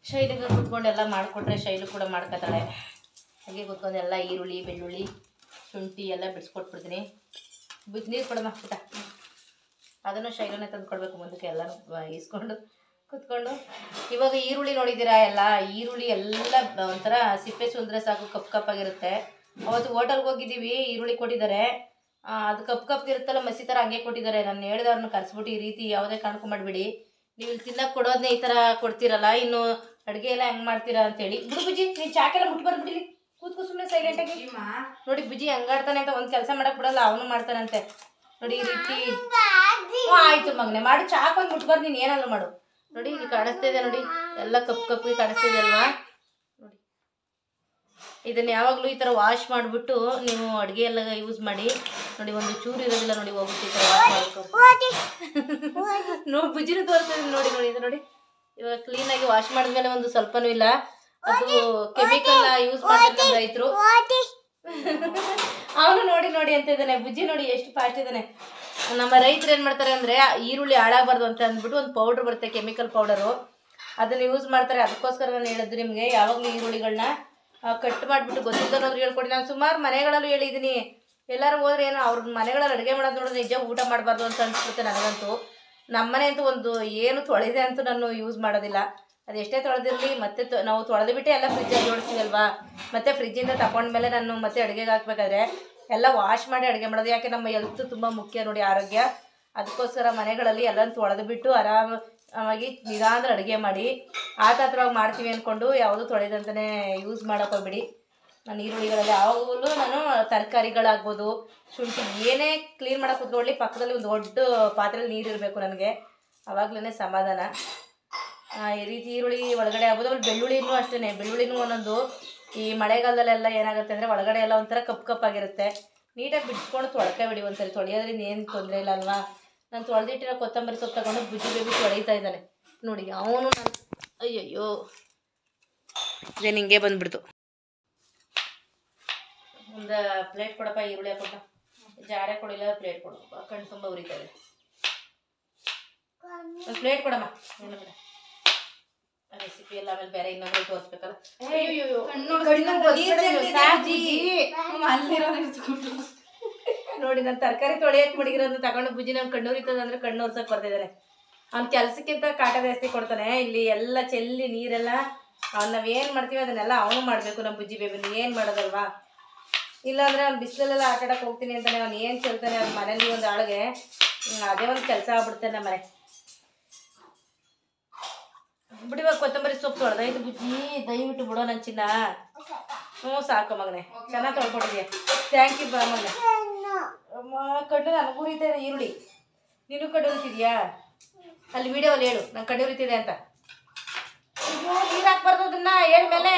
ಶೈಲಿಗೆ ಕುತ್ಕೊಂಡು ಎಲ್ಲ ಮಾಡಿಕೊಟ್ರೆ ಶೈಲು ಕೂಡ ಮಾಡ್ಕೊತಾಳೆ ಹಾಗೆ ಕುತ್ಕೊಂಡು ಎಲ್ಲ ಈರುಳ್ಳಿ ಬೆಳ್ಳುಳ್ಳಿ ಶುಂಠಿ ಎಲ್ಲ ಬಿಡಿಸ್ಕೊಟ್ಬಿಡ್ತೀನಿ ಬಿಸಿ ನೀರು ಕೊಡಮ್ಮ ಪುಟ ಅದನ್ನು ಶೈಲನೆ ತಂದು ಕೊಡಬೇಕು ಮುಂದಕ್ಕೆ ಎಲ್ಲನೂ ಈಸ್ಕೊಂಡು ಕುತ್ಕೊಂಡು ಇವಾಗ ಈರುಳ್ಳಿ ನೋಡಿದ್ದೀರಾ ಎಲ್ಲ ಈರುಳ್ಳಿ ಎಲ್ಲ ಬ- ಒಂಥರ ಸಿಪ್ಪೆ ಸುಂದ್ರೆ ಸಾಕು ಕಪ್ ಕಪ್ಪಾಗಿರುತ್ತೆ ಅವತ್ತು ಹೋಟೆಲ್ಗೆ ಹೋಗಿದ್ದೀವಿ ಈರುಳ್ಳಿ ಕೊಟ್ಟಿದ್ದಾರೆ ಆ, ಅದು ಕಪ್ ಕಪ್ ಇರುತ್ತಲ್ಲ ಮಸಿ ಥರ ಹಂಗೆ ಕೊಟ್ಟಿದ್ದಾರೆ ನಾನು ಹೇಳ್ದವ್ರನ್ನ ಕರ್ಸ್ಬಿಟ್ಟು ಈ ರೀತಿ ಯಾವುದೇ ಕಾರಣಕ್ಕೂ ಮಾಡಬೇಡಿ ನೀವು ಇಲ್ಲಿ ತಿನ್ನಕ್ಕೆ ಕೊಡೋದನ್ನೇ ಈ ಥರ ಕೊಡ್ತೀರಲ್ಲ ಇನ್ನು ಅಡುಗೆ ಎಲ್ಲ ಹೆಂಗೆ ಮಾಡ್ತೀರಾ ಅಂತೇಳಿ ಬಿಡು ಬುಜ್ಜಿ ನೀನು ಚಾಕೆಲ್ಲ ಮುಟ್ಬಾರ್ದು ಬಿಡಿ ಕೂತ್ಕೋ ಸುಮ್ಮನೆ ಸೈಲೆಂಟಾಗಿ ನೋಡಿ ಬುಜ್ಜಿ ಹಂಗಾಡ್ತಾನೆ ಅಂತ ಒಂದು ಕೆಲಸ ಮಾಡಕ್ ಬಿಡಲ್ಲ ಅವನು ಮಾಡ್ತಾನಂತೆ ನೋಡಿ ಈ ರೀತಿ ಹ್ಞೂ ಆಯ್ತು ಮಗನೆ ಮಾಡು ಚಾಕ್ ಒಂದು ಮುಟ್ಬಾರ್ದು ನೀನು ಏನಾದ್ರು ಮಾಡು ನೋಡಿ ಇಲ್ಲಿ ಕಾಣಿಸ್ತಾ ಇದೆ ನೋಡಿ ಎಲ್ಲ ಕಪ್ಪು ಕಪ್ಪಿಗೆ ಕಾಣಿಸ್ತಾ ಇದೆ ಅಲ್ವಾ ನೋಡಿ ಇದನ್ನ ಯಾವಾಗಲೂ ಈ ಥರ ವಾಶ್ ಮಾಡಿಬಿಟ್ಟು ನೀವು ಅಡುಗೆ ಎಲ್ಲ ಯೂಸ್ ಮಾಡಿ ನೋಡಿ ಒಂದು ಚೂರು ಇರೋದಿಲ್ಲ ನೋಡಿ ಹೋಗುತ್ತೆ ಈ ಥರ ವಾಶ್ ಮಾಡ್ಕೊಂಡು ನೋಡಿ ಬುಜ್ಜಿನೂ ತೋರಿಸ್ತಿದ್ದೀನಿ ನೋಡಿ ನೋಡಿ ಇದು ನೋಡಿ ಇವಾಗ ಕ್ಲೀನಾಗಿ ವಾಶ್ ಮಾಡಿದ್ಮೇಲೆ ಒಂದು ಸ್ವಲ್ಪನೂ ಇಲ್ಲ ಅದು ಕೆಮಿಕಲ್ ಯೂಸ್ ಮಾಡ್ತಾರೆ ರೈತರು ಅವನು ನೋಡಿ ನೋಡಿ ಅಂತ ಇದ್ದಾನೆ ಬುಜ್ಜಿ ನೋಡಿ ಎಷ್ಟು ಫಾಸ್ಟ್ ಇದ್ದಾನೆ ನಮ್ಮ ರೈತರು ಏನು ಮಾಡ್ತಾರೆ ಅಂದರೆ ಈರುಳ್ಳಿ ಹಾಳಾಗಬಾರ್ದು ಅಂತ ಅಂದ್ಬಿಟ್ಟು ಒಂದು ಪೌಡ್ರ್ ಬರುತ್ತೆ ಕೆಮಿಕಲ್ ಪೌಡರು ಅದನ್ನು ಯೂಸ್ ಮಾಡ್ತಾರೆ ಅದಕ್ಕೋಸ್ಕರ ನಾನು ಹೇಳಿದ್ದು ನಿಮಗೆ ಯಾವಾಗಲೂ ಈರುಳ್ಳಿಗಳನ್ನ ಕಟ್ ಮಾಡಿಬಿಟ್ಟು ಗೊತ್ತಿದ್ದವ್ರು ಹೇಳ್ಕೊಡಿ ನಾನು ಸುಮಾರು ಮನೆಗಳಲ್ಲೂ ಹೇಳಿದ್ದೀನಿ ಎಲ್ಲರೂ ಹೋದ್ರೆ ಏನೋ ಅವ್ರ ಮನೆಗಳಲ್ಲಿ ಅಡುಗೆ ಮಾಡೋದು ನೋಡಿದ್ರೆ ನಿಜ ಊಟ ಮಾಡಬಾರ್ದು ಅಂತ ಅನ್ಸ್ಬಿಡುತ್ತೆ ನನಗಂತೂ ನಮ್ಮನೆ ಅಂತೂ ಒಂದು ಏನು ತೊಳೆದೆ ಅಂತೂ ನಾನು ಯೂಸ್ ಮಾಡೋದಿಲ್ಲ ಅದು ಎಷ್ಟೇ ತೊಳೆದಿರಲಿ ಮತ್ತೆ ತೊ- ನಾವು ತೊಳೆದು ಬಿಟ್ಟೆ ಎಲ್ಲ ಫ್ರಿಜ್ಜಲ್ಲಿ ಜೋಡಿಸ್ತೀವಲ್ವಾ ಮತ್ತೆ ಫ್ರಿಜ್ಜಿಂದ ತಗೊಂಡ್ಮೇಲೆ ನಾನು ಮತ್ತೆ ಅಡುಗೆಗೆ ಹಾಕ್ಬೇಕಾದ್ರೆ ಎಲ್ಲ ವಾಶ್ ಮಾಡಿ ಅಡುಗೆ ಮಾಡೋದು ಯಾಕೆ ನಮ್ಮ ಹೆಲ್ತ್ ತುಂಬ ಮುಖ್ಯ ನೋಡಿ ಆರೋಗ್ಯ ಅದಕ್ಕೋಸ್ಕರ ಮನೆಗಳಲ್ಲಿ ಎಲ್ಲನೂ ತೊಳೆದು ಬಿಟ್ಟು ಆರಾಮಾಗಿ ನಿಧಾನ ಅಡುಗೆ ಮಾಡಿ ಆತಾತ್ರವಾಗಿ ಮಾಡ್ತೀವಿ ಅಂದ್ಕೊಂಡು ಯಾವುದು ತೊಳೆದಂತಲೇ ಯೂಸ್ ಮಾಡೋಕೆ ಹೋಗ್ಬಿಡಿ ನಾನು ಈರುಳ್ಳಿಗಳಲ್ಲಿ ಯಾವಾಗಲೂ ನಾನು ತರಕಾರಿಗಳಾಗ್ಬೋದು ಶುಂಠಿ ಏನೇ ಕ್ಲೀನ್ ಮಾಡೋಕೆ ಕುತ್ಕೊಳ್ಳಿ ಪಕ್ಕದಲ್ಲಿ ಒಂದು ದೊಡ್ಡ ಪಾತ್ರೆಯಲ್ಲಿ ನೀರು ಇರಬೇಕು ನನಗೆ ಆವಾಗಲೇ ಸಮಾಧಾನ ಆ, ಈ ರೀತಿ ಈರುಳ್ಳಿ ಒಳಗಡೆ ಆಗ್ಬೋದು ಆಮೇಲೆ ಬೆಳ್ಳುಳ್ಳಿನೂ ಅಷ್ಟೇ ಬೆಳ್ಳುಳ್ಳಿನೂ ಒಂದೊಂದು ಈ ಮಳೆಗಾಲದಲ್ಲೆಲ್ಲ ಏನಾಗುತ್ತೆ ಅಂದರೆ ಒಳಗಡೆ ಎಲ್ಲ ಒಂಥರ ಕಪ್ಪು ಕಪ್ಪಾಗಿರುತ್ತೆ ನೀಟಾಗಿ ಬಿಡಿಸ್ಕೊಂಡು ತೊಳ್ಕೊ ಬಿಡಿ ಒಂದ್ಸರಿ ತೊಳೆಯೋದ್ರಿಂದ ಏನು ತೊಂದರೆ ಇಲ್ಲ ಅಲ್ವಾ ನಾನು ತೊಳೆದಿಟ್ಟಿರೋ ಕೊತ್ತಂಬರಿ ಸೊಪ್ಪು ತಗೊಂಡು ಬುಜ್ಜಿ ಬೇಬಿ ತೊಳಿತಾ ಇದ್ದಾನೆ ನೋಡಿ ಅವನು ನಾನು ಅಯ್ಯಯ್ಯೋ ಇದೇ ನಿಂಗೆ ಬಂದ್ಬಿಡ್ತು ಒಂದು ಪ್ಲೇಟ್ ಕೊಡಪ್ಪ ಈರುಳ್ಳಿ ಹಾಕೊಟ್ಟ ಜಾರೆ ಕೊಡಿಲ್ಲ ಪ್ಲೇಟ್ ಕೊಡು ಕಣ್ಣು ತುಂಬ ಉರಿತಾ ಇದೆ ಒಂದು ಪ್ಲೇಟ್ ಕೊಡಮ್ಮ ಏನು ಬೇಡ ರೆಸಿಪಿ ಎಲ್ಲ ಆಮೇಲೆ ಬೇರೆ ಇನ್ನೊಂದು ತೋರಿಸ್ಬೇಕಲ್ಲ ಅಯ್ಯಯ್ಯೋ, ಕಣ್ಣು ಒರ್ಸ್ಬೇಡಿ, ಸಾಕು ಬುಜ್ಜಿ. ನೋಡಿ ನಾನು ತರಕಾರಿ ತೊಳೆಯಕ್ಕೆ ಮಡಗಿರೋದು ತಗೊಂಡು ಬುಜ್ಜಿ ನಮ್ಮ ಕಣ್ಣು ಉರಿತದೆ ಅಂದ್ರೆ ಕಣ್ಣು ಒರ್ಸಕ್ಕೆ ಬರ್ತಿದ್ದಾನೆ ಅವ್ನ ಕೆಲಸಕ್ಕಿಂತ ಕಾಟ ಜಾಸ್ತಿ ಕೊಡ್ತಾನೆ ಇಲ್ಲಿ ಎಲ್ಲ ಚೆಲ್ಲಿ ನೀರೆಲ್ಲ ಅವ್ನು ನಾವೇನು ಮಾಡ್ತೀವಿ ಅದನ್ನೆಲ್ಲ ಅವನು ಮಾಡಬೇಕು ನಮ್ಮ ಬುಜ್ಜಿ ಬೇಬಿನ ಏನು ಮಾಡೋದಲ್ವಾ ಇಲ್ಲಾಂದ್ರೆ ಅವ್ನು ಬಿಸಿಲಲ್ಲೆಲ್ಲ ಆಟ ಆಡಕ್ಕೆ ಹೋಗ್ತೀನಿ ಅಂತಾನೆ ಅವ್ನು ಏನು ಚೆಲ್ತಾನೆ ಅವ್ನ ಮನೇಲಿ ಒಂದು ಆಳಿಗೆ ಹ್ಮ್, ಅದೇ ಒಂದು ಕೆಲಸ ಆಗ್ಬಿಡ್ತಾನೆ ನಮ್ಮ ಮನೆ ಬಿಡಿ ಇವಾಗ ಕೊತ್ತಂಬರಿ ಸೊಪ್ಪು ತೊಳೆದಾಯ್ತು ಬುಜ್ಜಿ ದಯವಿಟ್ಟು ಬಿಡೋ ನನ್ನ ಚಿನ್ನ ಹ್ಞೂ ಸಾಕು ಮಗನೆ ಚೆನ್ನಾಗಿ ತೊಳ್ಕೊಂಡಿದ್ಯಾ ಥ್ಯಾಂಕ್ ಯು ಬಾ ಮಗನೆ ಅಮ್ಮ ಕಣ್ಣು ನನಗೂ ಉರಿತಾ ಇದೆ ಈರುಳ್ಳಿ ನೀನು ಕಣ್ಣು ಉರಿತಿದ್ಯಾ ಅಲ್ಲಿ ವಿಡಿಯೋಲ್ಲಿ ಹೇಳು ನಂಗೆ ಕಣ್ಣು ಉರಿತಿದೆ ಅಂತ ಅಯ್ಯೋ ನೀರು ಹಾಕ್ಬಾರ್ದು ಅದನ್ನ ಹೇಳ್ಮೇಲೆ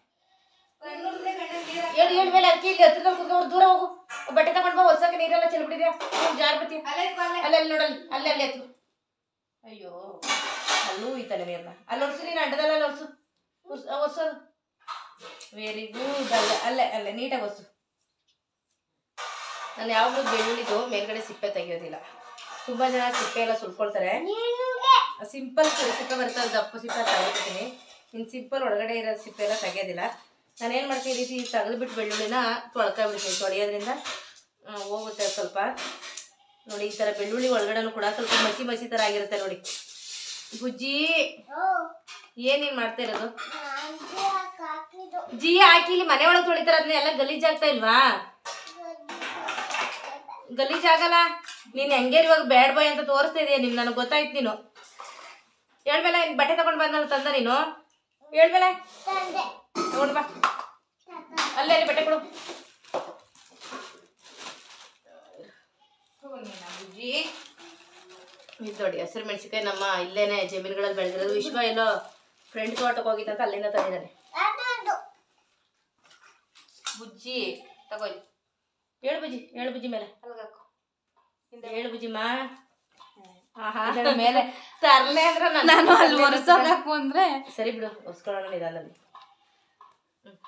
ಹೇಳು ಹೇಳ್ಮೇಲೆ ಅದಕ್ಕೆ ಇಲ್ಲಿ ಹತ್ರದಲ್ಲಿ ಕುತ್ಕೊಂಡು ದೂರ ಹೋಗು ಬಟ್ಟೆ ತಗೊಂಡು ಬಾ ಹೊಸಕ್ಕೆ ನೀರೆಲ್ಲ ಚೆಲ್ಬಿಟ್ಟಿದ್ಯಾ ಜಾರ್ ಬತ್ತಿ ಅಲ್ಲಿ ಅಲ್ಲಿ ನೋಡಲ್ಲಿ ಅಲ್ಲಿ ಅಲ್ಲಿ ಹತ್ತು ಅಯ್ಯೋ ಅಲ್ಲೂ ಈತಲ್ಲ ನೀರನ್ನ ಅಲ್ಲಿ ಒರ್ಸು ನೀನು ಅಡ್ಡದಲ್ಲ ಅಲ್ಲಿ ಒರ್ಸು ಒರ್ಸು ಒರ್ಸೋದು ವೆರಿ ಗುಡ್ ಅಲ್ಲೇ ಅಲ್ಲೇ ಅಲ್ಲೇ ನೀಟಾಗಿ ಒರ್ಸು ನಾನು ಯಾವಾಗಲೂ ಬೆಳ್ಳುಳ್ಳಿದು ಮೇಲ್ಗಡೆ ಸಿಪ್ಪೆ ತೆಗಿಯೋದಿಲ್ಲ ತುಂಬ ಜನ ಸಿಪ್ಪೆ ಎಲ್ಲ ಸುಲ್ಕೊಳ್ತಾರೆ ಸಿಂಪಲ್ ಸಿಪ್ಪೆ ಬರ್ತದೆ ದಪ್ಪ ಸಿಪ್ಪೆ ತೆಗಿತೀನಿ ಇನ್ನು ಸಿಂಪಲ್ ಒಳಗಡೆ ಇರೋ ಸಿಪ್ಪೆ ಎಲ್ಲ ತೆಗಿಯೋದಿಲ್ಲ ನಾನೇನು ಮಾಡ್ತೀನಿ ಈ ರೀತಿ ತೆಗೆದುಬಿಟ್ಟು ಬೆಳ್ಳುಳ್ಳಿನ ತೊಳ್ಕೊಬಿಡ್ತೀನಿ ತೊಳೆಯೋದ್ರಿಂದ ಆ, ಹೋಗುತ್ತೆ ಸ್ವಲ್ಪ ನೋಡಿ ಈ ಥರ ಬೆಳ್ಳುಳ್ಳಿ ಒಳಗಡೆನೂ ಕೂಡ ಸ್ವಲ್ಪ ಮಸಿ ಮಸಿ ಥರ ಆಗಿರುತ್ತೆ ನೋಡಿ ಬುಜ್ಜಿ ಏನೇನು ಮಾಡ್ತಾ ಇರೋದು ಜಿ ಹಾಕಿ ಇಲ್ಲಿ ಮನೆ ಒಳಗೆ ತೊಳಿತಾರ ಅದನ್ನ ಎಲ್ಲ ಗಲೀಜಾಗ್ತಾ ಇಲ್ವಾ ಗಲೀಜಾಗಲ್ಲ ನೀನು ಹೆಂಗೆ ಇವಾಗ ಬ್ಯಾಡ್ ಬಾಯ್ ಅಂತ ತೋರಿಸ್ತಾ ಇದೀಯ ನೀನು ನನಗೆ ಗೊತ್ತಾಯ್ತು ನೀನು ಹೇಳ್ಮೇಲೆ ನೀನ್ ಬಟ್ಟೆ ತಗೊಂಡು ಬಂದಲ್ಲ ತಂದ ನೀನು ಹೇಳ್ಮೇಲೆ ತಗೊಂಡು ಬಾ ಅಲ್ಲೇ ಅಲ್ಲಿ ಬಟ್ಟೆ ಕೊಡು ಬುಜ್ಜಿ ಇದು ನೋಡಿ ಹಸಿರು ಮೆಣಸಿನ್ಕಾಯಿ ನಮ್ಮ ಇಲ್ಲೇನೆ ಜಮೀನುಗಳಲ್ಲಿ ಬೆಳೆದಿರೋದು ವಿಶ್ವ ಎಲ್ಲೋ ಫ್ರೆಂಡ್ ತೋಟಕ್ಕೆ ಹೋಗಿದ್ದಂತ ಅಲ್ಲಿಂದ ತಂದಿದ್ದಾನೆ ಬುಜ್ಜಿ ತಗೋಲಿ ಹೇಳು ಬುಜ್ಜಿ ಹೇಳು ಬುಜ್ಜಿ ಮೇಲೆ ಹೇಳು ಬುಜ್ಜಿಮ್ಮ ಆಹಾ ಮೇಲೆ ತರ್ಲೆ ಅಂದ್ರೆ ನಾನು- ನಾನು ಅಲ್ಲಿ ಒರ್ಸೋಕಾಕು ಅಂದ್ರೆ ಸರಿ ಬಿಡು ಒರ್ಸ್ಕೊಳ್ಳೋಣ ನಿಧಾನದಲ್ಲಿ ಹ್ಮ್.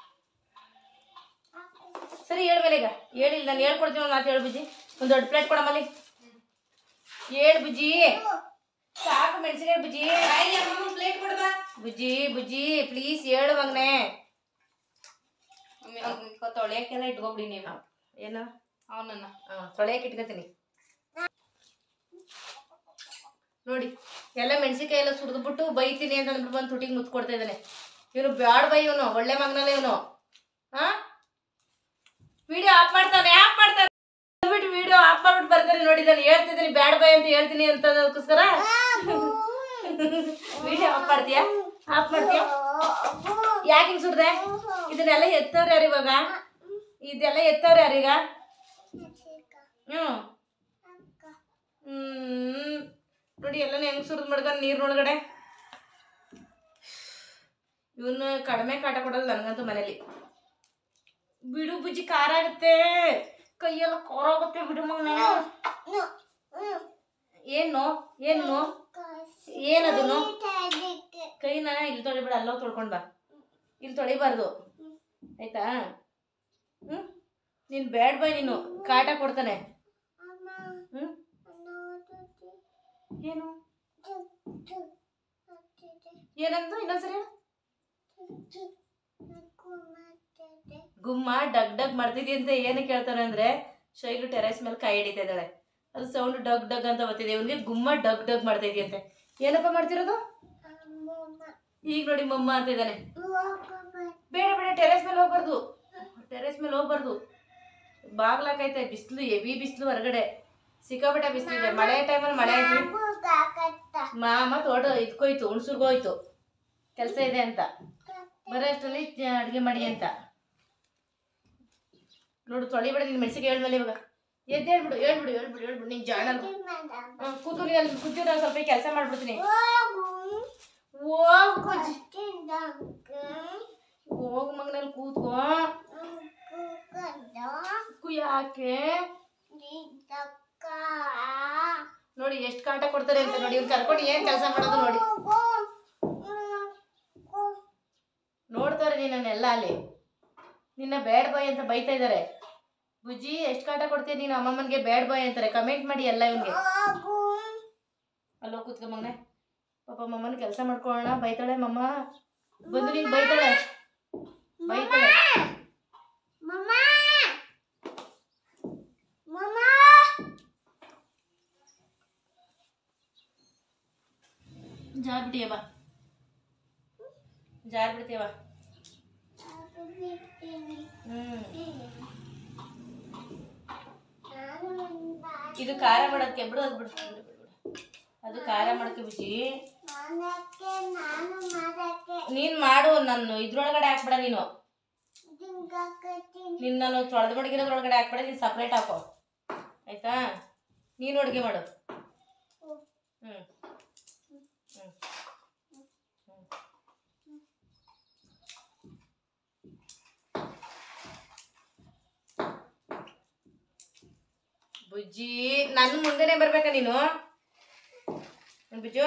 ಸರಿ ಹೇಳು ಮೇಲೆ ಈಗ ಹೇಳಿಲ್ಲ ನಾನು ಹೇಳ್ಕೊಡ್ತೀನಿ ಒಂದು ಮಾತು ಹೇಳು ಬುಜ್ಜಿ ಒಂದು ದೊಡ್ಡ ಪ್ಲೇಟ್ ಕೊಡಮ್ಮಲ್ಲಿ ಹೇಳು ಬುಜ್ಜಿ ಸಾಕು ಮೆಣಸಿನ್ಕಾಯಿ ಬುಜ್ಜಿ ಪ್ಲೇಟ್ ಕೊಡ್ಬಾ ಬುಜ್ಜಿ ಬುಜ್ಜಿ ಪ್ಲೀಸ್ ಹೇಳು ಮಗನೆ ಮಮ್ಮಿ ಅವ್ನಿಗೆ ತೊಳೆಯಕ್ಕೆಲ್ಲ ಇಟ್ಕೊಬಿಡಿ ನೀವು ಏನು ಅವನನ್ನ ತೊಳೆಯಕ್ಕೆ ಇಟ್ಕೊತೀನಿ ನೋಡಿ ಎಲ್ಲ ಮೆಣಸಿನ್ಕಾಯಿ ಎಲ್ಲ ಸುರಿದ್ಬಿಟ್ಟು ಬೈತೀನಿ ಅಂತ ಅಂದ್ಬಿಟ್ಟು ಬಂದು ತುಟಿಗೆ ಮುತ್ತು ಕೊಡ್ತಾ ಇದ್ದಾನೆ ಇವನು ಬ್ಯಾಡ್ ಬೈ ಇವನು ಒಳ್ಳೆ ಮಗನಲ್ಲ ಇವನು ಹಾ ವಿಡಿಯೋ ಆಫ್ ಮಾಡ್ತಾನೆ ಆಫ್ ಮಾಡ್ತಾನೆ ಬಿಟ್ಟು ವಿಡಿಯೋ ಆಫ್ ಮಾಡ್ಬಿಟ್ಟು ಬರ್ತಾನೆ ನೋಡಿ ನಾನು ಹೇಳ್ತಿದ್ದೀನಿ ಬ್ಯಾಡ್ ಬೈ ಅಂತ ಹೇಳ್ತೀನಿ ಅಂತ ಅದಕ್ಕೋಸ್ಕರ ವಿಡಿಯೋ ಆಫ್ ಮಾಡ್ತೀಯಾ ಆಫ್ ಮಾಡ್ತೀಯಾ ಯಾಕೆ ಹಿಂಗ್ ಸುಡ್ದೆ ಇದನ್ನೆಲ್ಲ ಎತ್ತವ್ರು ಯಾರು ಇವಾಗ ಇದೆಲ್ಲ ಎತ್ತವ್ರು ಯಾರೀಗ ಹ್ಞೂ ಹ್ಮ್ ನೋಡಿ ಎಲ್ಲ ಹೆಂಗ್ ಸುರಿದ್ ಮಾಡ್ಕೊಂಡು ನೀರಿನೊಳಗಡೆ ಇವನು ಕಡಿಮೆ ಕಾಟ ಕೊಡೋದು ನನಗಂತೂ ಮನೇಲಿ ಬಿಡು ಬುಜ್ಜಿ ಖಾರ ಆಗುತ್ತೆ ಕೈಯೆಲ್ಲ ಖಾರ ಆಗುತ್ತೆ ಬಿಡು ಮಗನೇ ಏನು ಏನು ಏನದು ಕೈನ ಇಲ್ಲಿ ತೊಳಿಬೇಡ ಅಲ್ಲೋ ತೊಳ್ಕೊಂಡ್ ಬಾ ಇಲ್ಲಿ ತೊಳಿಬಾರ್ದು ಆಯ್ತಾ ಹ್ಮ್ ನೀನ್ ಬ್ಯಾಡ್ ಬೈ ನೀನು ಕಾಟ ಕೊಡ್ತಾನೆ ಹ್ಮ್ ಏನು ಏನಂತ ಇನ್ನೊಂದ್ಸರಿ ಹೇಳು ಗುಮ್ಮ ಡಗ್ ಡಗ್ ಮಾಡ್ತಿದ್ದಿ ಅಂತ ಏನು ಕೇಳ್ತಾನೆ ಅಂದ್ರೆ ಶೈಲು ಟೆರೆಸ್ ಮೇಲೆ ಕೈ ಹಿಡಿತಾ ಇದ್ದಾಳೆ ಅದು ಸೌಂಡ್ ಡಗ್ ಡಗ್ ಅಂತ ಬರ್ತಿದೆ ಇವನಿಗೆ ಗುಮ್ಮ ಡಗ್ ಡಗ್ ಮಾಡ್ತಾ ಇದೆಯಂತೆ ಏನಪ್ಪ ಮಾಡ್ತಿರೋದು ಈಗ ನೋಡಿ ಮಮ್ಮ ಅಂತ ಇದ್ದಾನೆ ಬೇಡ ಬೇಡ ಟೆರೆಸ್ ಮೇಲೆ ಹೋಗ್ಬಾರ್ದು ಟೆರೆಸ್ ಮೇಲೆ ಹೋಗ್ಬಾರ್ದು ಬಾಗ್ಲಾಕೈತೆ ಬಿಸಿಲು ಹೆವಿ ಬಿಸಿಲು ಹೊರಗಡೆ ಸಿಕ್ಕಾಪಟ್ಟೆ ಬಿಸಿಲಿದೆ ಮಳೆ ಟೈಮಲ್ಲಿ ಮಳೆ ಆಯ್ತು ಮಾಮ ತೋಟ ಇದ್ಕೋಯ್ತು ಹುಣ್ಸೂರ್ಗೋಯ್ತು ಕೆಲಸ ಇದೆ ಅಂತ ಬರೋ ಅಷ್ಟರಲ್ಲಿ ಅಡುಗೆ ಮಾಡಿ ಅಂತ ನೋಡು ತೊಳಿಬೇಡ ನೀನು ಮೆಣಸಿಗೆ ಹೇಳ್ಮೇಲೆ ಇವಾಗ ಎದ್ದು ಹೇಳ್ಬಿಡು ಹೇಳ್ಬಿಡು ಹೇಳ್ಬಿಡು ಹೇಳ್ಬಿಡು ನೀನು ಜಾಣ ಹ್ಞೂ ಕೂತು ನೀನು ಅಲ್ಲಿ ಕೂತು ನಾನು ಸ್ವಲ್ಪ ಕೆಲಸ ಮಾಡ್ಬಿಡ್ತೀನಿ ಹೋಗು ಕುಜ್ಜಿ ಹೋಗು ಮಗನಲ್ಲಿ ಕೂತ್ಕೋ ಕು ಯಾಕೆ ನೋಡಿ ಎಷ್ಟು ಕಾಟ ಕೊಡ್ತಾರೆ ಅಂತ ನೋಡಿ ಇವ್ರು ಕರ್ಕೊಂಡು ಏನು ಕೆಲಸ ಮಾಡೋದು ನೋಡಿ ನೋಡ್ತಾರೆ ನೀನನ್ನೆಲ್ಲ ಅಲ್ಲಿ ನಿನ್ನ ಬ್ಯಾಡ್ ಬಾಯ್ ಅಂತ ಬೈತಾ ಇದ್ದಾರೆ ಬುಜ್ಜಿ ಎಷ್ಟು ಕಾಟ ಕೊಡ್ತೀಯ ನೀನು ಅಮ್ಮಮ್ಮನಿಗೆ ಬ್ಯಾಡ್ ಬಾಯ್ ಅಂತಾರೆ ಕಮೆಂಟ್ ಮಾಡಿ ಎಲ್ಲ ಇವನ್ಗೆ ಅಲ್ಲೋ ಕೂತ್ಕೊ ಮಗನೆ ಪಾಪ ಮಮ್ಮನ ಕೆಲಸ ಮಾಡ್ಕೊಳ್ಳೋಣ ಬೈತಾಳೆ ಮಮ್ಮ ಬಂದು ನೀನು ಬೈತಾಳೆ ಬೈತಾಳೆ ಜಾರ್ ಬಿಟ್ಟಿಯ ಬಾ ಜಾರ್ ಬಿಡ್ತೀಯ ಬಾ ಹ್ಮ್ ಇದು ಖಾರ ಮಾಡೋದಕ್ಕೆ ಬಿಡು ಅದು ಬಿಡು ಬಿಡು, ಬಿಡು, ಬಿಡು. ಅದು ಖಾರ ಮಾಡೋಕ್ಕೆ ಬಿಸಿ ನೀನ್ ಮಾಡು ನಾನು ಇದ್ರೊಳಗಡೆ ಹಾಕ್ಬೇಡ ನೀನು ನಿನ್ನ ನಾನು ತೊಳೆದು ಮಡಗಿರೋದ್ರೊಳಗಡೆ ಹಾಕ್ಬೇಡ ನೀನು ಸಪ್ರೇಟ್ ಹಾಕೋ ಆಯ್ತಾ ನೀನು ಅಡುಗೆ ಮಾಡು ಹ್ಮ್ ಹ್ಮ್ ಬುಜ್ಜಿ ನನ್ನ ಮುಂದೆನೆ ಬರ್ಬೇಕಾ ನೀನು ಏನ್ ಬುಜ್ಜು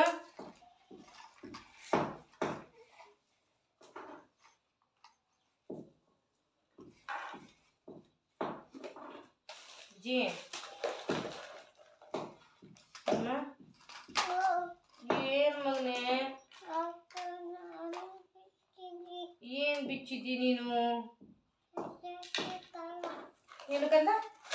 ಬುಜ್ಜಿ ಅಮ್ಮ ಏನ್ ಮಗನೆ ಏನ್ ಬಿಚ್ಚಿದ್ದಿ ನೀನು ಏನಕ್ಕಂದ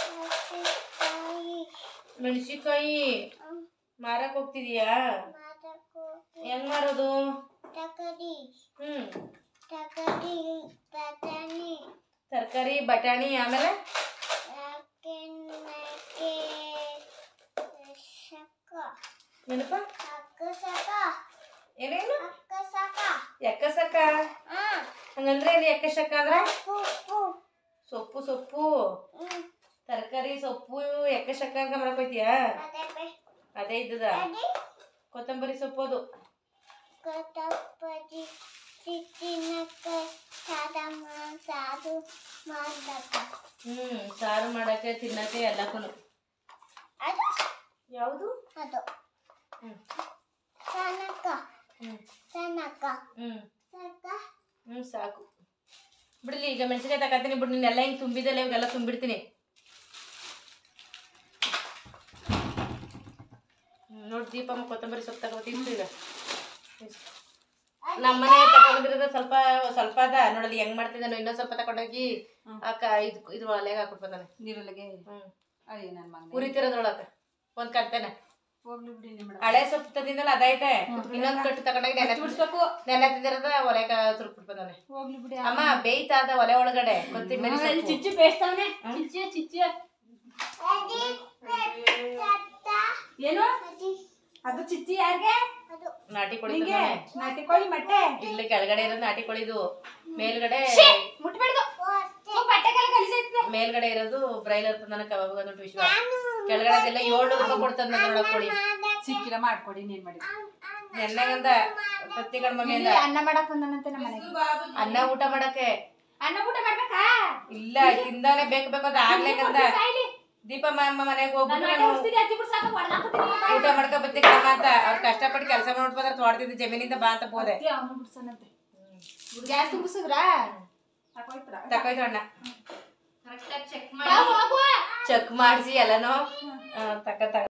ಮೆಣಸಿನ್ಕಾಯಿ ಮಾರಕ್ ಹೋಗ್ತಿದೀಯಾ ಹೆಂಗ್ ಮಾರೋದು ಹ್ಮ್ ತರಕಾರಿ ಬಟಾಣಿ ಆಮೇಲೆ ಏನಪ್ಪ ಏನೇನು ಎಕ್ಕಸಕ್ಕ ಹಂಗಂದ್ರೆ ಏನು ಎಕ್ಕಸಕ್ಕ ಅಂದ್ರ ಸೊಪ್ಪು ಸೊಪ್ಪು ತರಕಾರಿ ಸೊಪ್ಪು ಎಕ್ಕಸಕ್ಕ ಅಂತ ಮಾಡಕ್ ಹೋಯ್ತೀಯಾ ಅದೇ ಇದ್ದದ ಕೊತ್ತಂಬರಿ ಸೊಪ್ಪು ಅದು ಹ್ಮ್ ಸಾರು ಮಾಡಕ್ಕೆ ತಿನ್ನಕ್ಕೆ ಎಲ್ಲಕ್ಕೂ ಯಾವುದು ಅದು ಹ್ಮ್ ಸನಕ ಹ್ಮ್ ಸನಕ ಹ್ಮ್ ಸಕ ಹ್ಮ್ ಸಾಕು ಬಿಡ್ಲಿ ಈಗ ಮೆಣಸಿನ್ಕಾಯಿ ತಗೋತೀನಿ ಬಿಡು ನೀನೆಲ್ಲ ಹಿಂಗೆ ತುಂಬಿದಲ್ಲ ಇವಾಗೆಲ್ಲ ತುಂಬಿಡ್ತೀನಿ ಹ್ಮ್, ನೋಡು ದೀಪಮ್ಮ ಕೊತ್ತಂಬರಿ ಸೊಪ್ಪು ತಗೋತೀನಿ ಈಗ ನಮ್ಮನೆ ತಗೊಂಡಿರೋದು ಸ್ವಲ್ಪ ಸ್ವಲ್ಪ ಅದ ನೋಡಲಿ ಹೆಂಗ್ ಮಾಡ್ತಿದ್ದಾನು ಇನ್ನೊಂದ್ ಸ್ವಲ್ಪ ತಗೊಂಡೋಗಿ ಅಕ್ಕ ಇದು ಇದು ಒಲೆಗೆ ಹಾಕ್ಬಿಡ್ತಾನೆ ನೀರೊಳಗೆ ಹ್ಮ್ ಅಯ್ಯ ನನ್ನ ಮಗನೇ ಉರಿತಿರೋದ್ರೊಳಗ ಒಂದ್ ಕಂತೆನ ಹೋಗ್ಲಿ ಬಿಡಿ ನಿಮ್ಮ ಹಳೆ ಸೊಪ್ಪು ತಂದಿದ್ದಲ್ಲ ಅದೈತೆ ಇನ್ನೊಂದ್ ಕಟ್ಟು ತಗೊಂಡೋಗಿ ನೆನೆ ಬಿಡಿಸ್ಬೇಕು ನೆನೆ ತಿಂದಿರೋದ ಒಲೆಗ ತುರ್ಕ್ಬಿಡ್ತಾನೆ ಹೋಗ್ಲಿ ಬಿಡಿ ಅಮ್ಮ ಬೇಯ್ತಾದ ಒಲೆ ಒಳಗಡೆ ಕೊತ್ತಿಂಬರಿ ಅಲ್ಲಿ ಸೊಪ್ಪು. ಚಿಚ್ಚು ಬೇಯಿಸ್ತಾವನೆ ಚಿಚ್ಚಿ ಚಿಚ್ಚಿ ಏನು ಅದು ಚಿಚ್ಚಿ ಯಾರಿಗೆ ನಾಟಿ ಕೋಳಿ ನಿಂಗೆ ತಂದಾನೆ. ನಾಟಿ ಕೋಳಿ ಮೊಟ್ಟೆ ಇಲ್ಲಿ ಕೆಳಗಡೆ ಇರೋದು ನಾಟಿ ಕೋಳಿದು ಮೇಲ್ಗಡೆ ಮುಟ್ಬೇಡ್ದು ಬಟ್ಟೆಗೆಲ್ಲ ಗಲೀಜೈತೆ ಮೇಲ್ಗಡೆ ಇರೋದು ಬ್ರೈಲರ್ ತಂದಾನ ಕಬಾಬ್ ಒಂದು ವಿಶ್ವ ಕೆಳಗಡೆ ಎಲ್ಲ ಏಳ್ನೂರು ರೂಪಾಯಿ ಕೊಡ್ತಂದ ನೋಡ ಕೋಳಿ ಸಿಕ್ಕಿಲ್ಲ ಮಾಡ್ಕೊಡಿ ನೀನ್ ಮಾಡಿ ನೆನ್ನಗಂದ ತತ್ತಿ ಕಡಿಮೆ ಮೇಲೆ ಇಲ್ಲಿ ಅನ್ನ ಮಾಡಕ್ ಬಂದನಂತೆ ನಮ್ಮ ಮನೆಗೆ ಅನ್ನ ಊಟ ಮಾಡಕ್ಕೆ ಅನ್ನ ಊಟ ಮಾಡ್ಬೇಕಾ ಇಲ್ಲ ತಿಂದಾನೆ ಬೇಕು ಬೇಕು ಅಂತ ಆಗ್ಲೇಕಂದ ದೀಪ ಅಮ್ಮ ಮನೆಗೆ ಹೋಗ್ಬಿಟ್ಟು ನಾನು ಅಜ್ಜಿ ಬಿಡ್ ಸಾಕು ಹೊಡ್ದಾಕ್ಬಿಡ್ತೀನಿ ಊಟ ಮಾಡ್ಕೊ ಬತ್ತಿ ಕಮ್ಮ ಅಂತ ಅವ್ರು ಕಷ್ಟಪಟ್ಟು ಕೆಲಸ ಮಾಡ್ಬೋದ್ರ ತೋಡ್ತಿದ್ದು ಜಮೀನಿಂದ ಬಾ ಅಂತ ಹೋದೆ ಅವನು ಬಿಡ್ಸನಂತೆ ಗ್ಯಾಸ್ ತುಂಬಿಸಿದ್ರಾ ತಗೋಯ್ತ್ರ ತಕೋಯ್ತು ಅಣ್ಣ ಕರೆಕ್ಟಾಗಿ ಚೆಕ್ ಹೋಗುವ ಚೆಕ್ ಮಾಡಿಸಿ ಎಲ್ಲನೂ ತಕ ತಕ